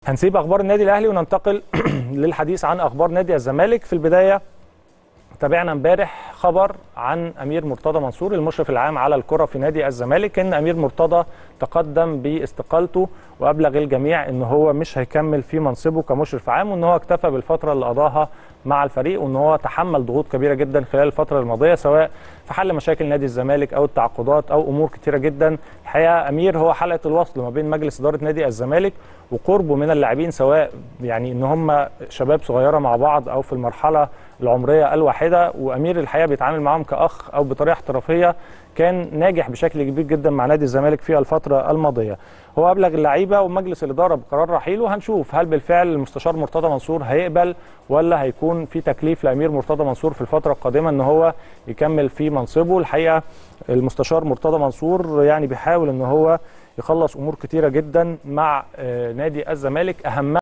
هنسيب اخبار النادي الاهلي وننتقل للحديث عن اخبار نادي الزمالك في البدايه تابعنا امبارح خبر عن امير مرتضى منصور المشرف العام على الكره في نادي الزمالك ان امير مرتضى تقدم باستقالته وابلغ الجميع ان هو مش هيكمل في منصبه كمشرف عام وان هو اكتفى بالفتره اللي قضاها مع الفريق وان هو تحمل ضغوط كبيره جدا خلال الفتره الماضيه سواء في حل مشاكل نادي الزمالك او التعاقدات او امور كتيره جدا الحقيقه امير هو حلقه الوصل ما بين مجلس اداره نادي الزمالك وقربه من اللاعبين سواء يعني ان هم شباب صغيره مع بعض او في المرحله العمريه الواحده وامير الحقيقه بيتعامل معاهم كاخ او بطريقه احترافيه كان ناجح بشكل كبير جدا مع نادي الزمالك في الفتره الماضيه هو ابلغ اللعيبه ومجلس الاداره بقرار رحيله وهنشوف هل بالفعل المستشار مرتضى منصور هيقبل ولا هيكون في تكليف لامير مرتضى منصور في الفتره القادمه ان هو يكمل في منصبه الحقيقه المستشار مرتضى منصور يعني بيحاول ان هو يخلص امور كتيره جدا مع نادي الزمالك اهمها